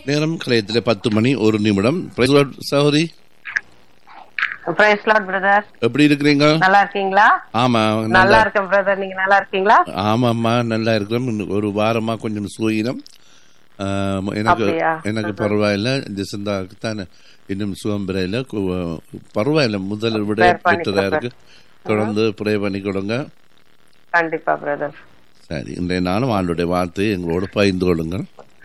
நேரம் கலையத்தில் பத்து மணி ஒரு நிமிடம் Praise the Lord, சகோதரி பிரைஸ் லார்ட் பிரதர் எப்படி இருக்கிறீங்க நல்லா இருக்கீங்களா ஆமா நல்லா நல்லா இருக்கேன் பிரதர் நீங்க நல்லா இருக்கீங்களா ஆமாம்மா நல்லா இருக்கிறோம் இன்னும் ஒரு வாரமா கொஞ்சம் சுயினம் ஆம், எனக்கு அப்படியா? எனக்கு பரவாயில்ல ஜெசந்தாவுக்கு தான் இன்னும் சுகம் பெறையில கு- பரவாயில்ல முதல் விட Prayer பண்ணி பெற்றதா கொடுங்க. இருக்கு தொடர்ந்து ப்ரே பண்ணி கொடுங்க கண்டிப்பா பிரதர் சரி இன்றைய நாளும் ஆண்டுடைய வார்த்தையை எங்களோடு பகிர்ந்து கொள்ளுங்கள்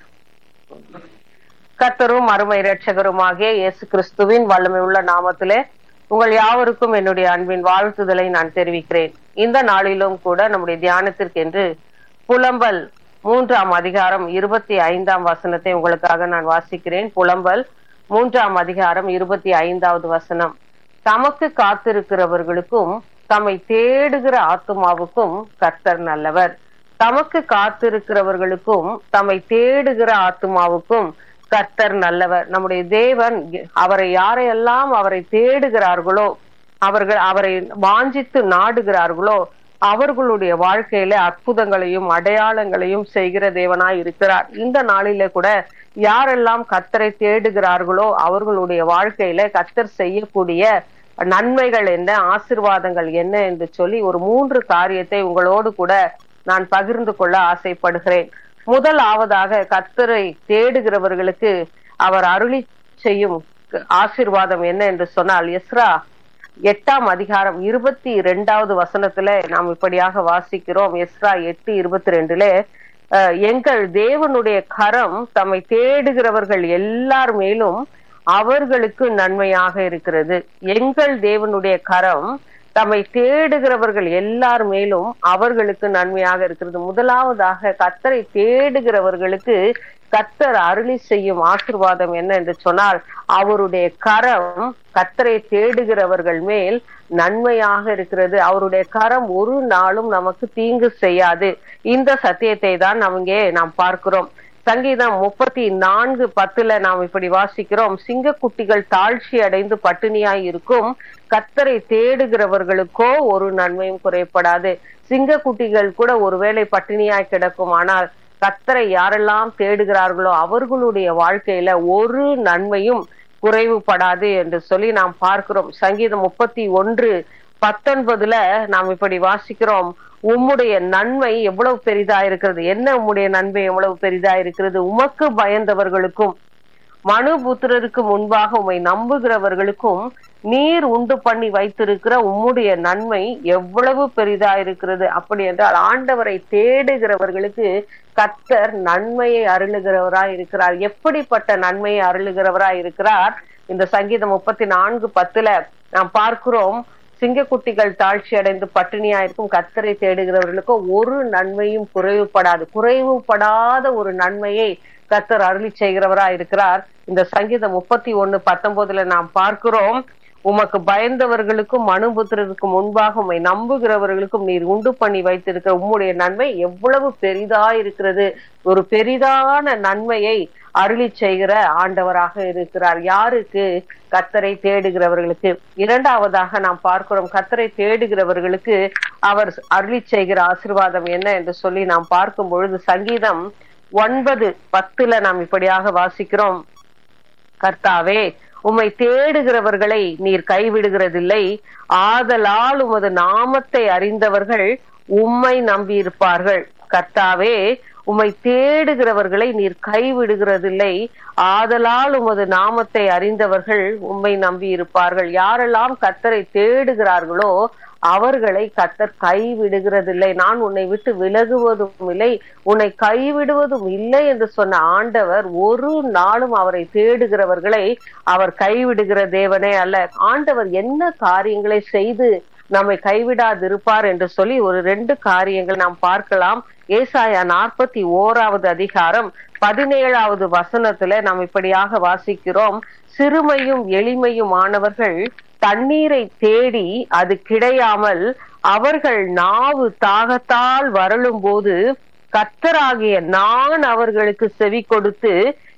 கர்த்தரும் அருமை இரட்சகருமாகிய இயேசு கிறிஸ்துவின் வல்லமை உள்ள நாமத்திலே உங்கள் யாவருக்கும் என்னுடைய அன்பின் வாழ்த்துதலை நான் தெரிவிக்கிறேன் இந்த நாளிலும் கூட நம்முடைய தியானத்திற்கென்று புலம்பல் மூன்றாம் அதிகாரம் இருபத்தி ஐந்தாம் வசனத்தை உங்களுக்காக நான் வாசிக்கிறேன் புலம்பல் மூன்றாம் அதிகாரம் இருபத்தி ஐந்தாவது வசனம் தமக்கு காத்திருக்கிறவர்களுக்கும் தம்மை தேடுகிற ஆத்துமாவுக்கும் கர்த்தர் நல்லவர் தமக்கு காத்திருக்கிறவர்களுக்கும் தம்மை தேடுகிற ஆத்துமாவுக்கும் கர்த்தர் நல்லவர் நம்முடைய தேவன் அவரை யாரையெல்லாம் அவரை தேடுகிறார்களோ அவர்கள் அவரை வாஞ்சித்து நாடுகிறார்களோ அவர்களுடைய வாழ்க்கையில அற்புதங்களையும் அடையாளங்களையும் செய்கிற தேவனாய் இருக்கிறார் இந்த நாளிலே கூட யாரெல்லாம் கத்தரை தேடுகிறார்களோ அவர்களுடைய வாழ்க்கையில கத்தர் செய்யக்கூடிய நன்மைகள் என்ன ஆசிர்வாதங்கள் என்ன என்று சொல்லி ஒரு மூன்று காரியத்தை உங்களோடு கூட நான் பகிர்ந்து கொள்ள ஆசைப்படுகிறேன் முதலாவதாக கத்தரை தேடுகிறவர்களுக்கு அவர் அருளி செய்யும் ஆசிர்வாதம் என்ன என்று சொன்னால் எஸ்ரா எட்டாம் அதிகாரம் இருபத்தி இரண்டாவது வசனத்துல நாம் இப்படியாக வாசிக்கிறோம் எஸ்ரா எட்டு இருபத்தி ரெண்டுல அஹ், எங்கள் தேவனுடைய கரம் தம்மை தேடுகிறவர்கள் எல்லார் மேலும் அவர்களுக்கு நன்மையாக இருக்கிறது எங்கள் தேவனுடைய கரம் தம்மை தேடுகிறவர்கள் எல்லார் மேலும் அவர்களுக்கு நன்மையாக இருக்கிறது முதலாவதாக கத்தரை தேடுகிறவர்களுக்கு கத்தர் அருளி செய்யும் ஆசிர்வாதம் என்ன என்று சொன்னால் அவருடைய கரம் கத்தரை தேடுகிறவர்கள் மேல் நன்மையாக இருக்கிறது அவருடைய கரம் ஒரு நாளும் நமக்கு தீங்கு செய்யாது இந்த சத்தியத்தை தான் நாம் இங்கே நாம் பார்க்கிறோம் சங்கீதம் முப்பத்தி நான்கு பத்துல நாம் இப்படி வாசிக்கிறோம் சிங்கக்குட்டிகள் தாழ்ச்சி அடைந்து பட்டினியாய் இருக்கும் கத்தரை தேடுகிறவர்களுக்கோ ஒரு நன்மையும் குறைப்படாது சிங்கக்குட்டிகள் கூட ஒருவேளை பட்டினியாய் கிடக்கும் ஆனால் கத்தரை யாரெல்லாம் தேடுகிறார்களோ அவர்களுடைய வாழ்க்கையில ஒரு நன்மையும் குறைவுபடாது என்று சொல்லி நாம் பார்க்கிறோம் சங்கீதம் முப்பத்தி ஒன்று பத்தொன்பதுல நாம் இப்படி வாசிக்கிறோம் உம்முடைய நன்மை எவ்வளவு பெரிதா இருக்கிறது என்ன உம்முடைய நன்மை எவ்வளவு பெரிதா இருக்கிறது உமக்கு பயந்தவர்களுக்கும் மனுபுத்திரருக்கு முன்பாக உம்மை நம்புகிறவர்களுக்கும் நீர் உண்டு பண்ணி வைத்திருக்கிற உம்முடைய நன்மை எவ்வளவு பெரிதா இருக்கிறது அப்படி என்றால் ஆண்டவரை தேடுகிறவர்களுக்கு கத்தர் நன்மையை அருளுகிறவராய் இருக்கிறார் எப்படிப்பட்ட நன்மையை அருளுகிறவராய் இருக்கிறார் இந்த சங்கீதம் முப்பத்தி நான்கு பத்துல நாம் பார்க்கிறோம் சிங்கக்குட்டிகள் தாழ்ச்சி அடைந்து பட்டினியா இருக்கும் கத்தரை தேடுகிறவர்களுக்கு ஒரு நன்மையும் குறைவுபடாது குறைவுபடாத ஒரு நன்மையை கத்தர் அருளி செய்கிறவரா இருக்கிறார் இந்த சங்கீதம் முப்பத்தி ஒண்ணு பத்தொன்பதுல நாம் பார்க்கிறோம் உமக்கு பயந்தவர்களுக்கும் மனுபுத்திரருக்கும் முன்பாக உம்மை நம்புகிறவர்களுக்கும் நீர் உண்டு பண்ணி வைத்திருக்கிற உம்முடைய நன்மை எவ்வளவு பெரிதா இருக்கிறது ஒரு பெரிதான நன்மையை அருளி செய்கிற ஆண்டவராக இருக்கிறார் யாருக்கு கத்தரை தேடுகிறவர்களுக்கு இரண்டாவதாக நாம் பார்க்கிறோம் கத்தரை தேடுகிறவர்களுக்கு அவர் அருளி செய்கிற ஆசிர்வாதம் என்ன என்று சொல்லி நாம் பார்க்கும் பொழுது சங்கீதம் ஒன்பது பத்துல நாம் இப்படியாக வாசிக்கிறோம் கர்த்தாவே உம்மை தேடுகிறவர்களை நீர் கைவிடுகிறதில்லை ஆதலால் உமது நாமத்தை அறிந்தவர்கள் உம்மை நம்பியிருப்பார்கள் கர்த்தாவே உம்மை தேடுகிறவர்களை நீர் கைவிடுகிறதில்லை ஆதலால் உமது நாமத்தை அறிந்தவர்கள் உம்மை நம்பி இருப்பார்கள் யாரெல்லாம் கத்தரை தேடுகிறார்களோ அவர்களை கத்தர் கைவிடுகிறதில்லை நான் உன்னை விட்டு விலகுவதும் இல்லை உன்னை கைவிடுவதும் இல்லை என்று சொன்ன ஆண்டவர் ஒரு நாளும் அவரை தேடுகிறவர்களை அவர் கைவிடுகிற தேவனே அல்ல ஆண்டவர் என்ன காரியங்களை செய்து நம்மை கைவிடாதிருப்பார் என்று சொல்லி ஒரு ரெண்டு காரியங்கள் நாம் பார்க்கலாம் ஏசாயா நாற்பத்தி ஓராவது அதிகாரம் பதினேழாவது வசனத்துல நாம் இப்படியாக வாசிக்கிறோம் சிறுமையும் எளிமையும் ஆனவர்கள் தண்ணீரை தேடி அது கிடையாமல் அவர்கள் நாவு தாகத்தால் வருளும் போது கத்தராகிய நான் அவர்களுக்கு செவி கொடுத்து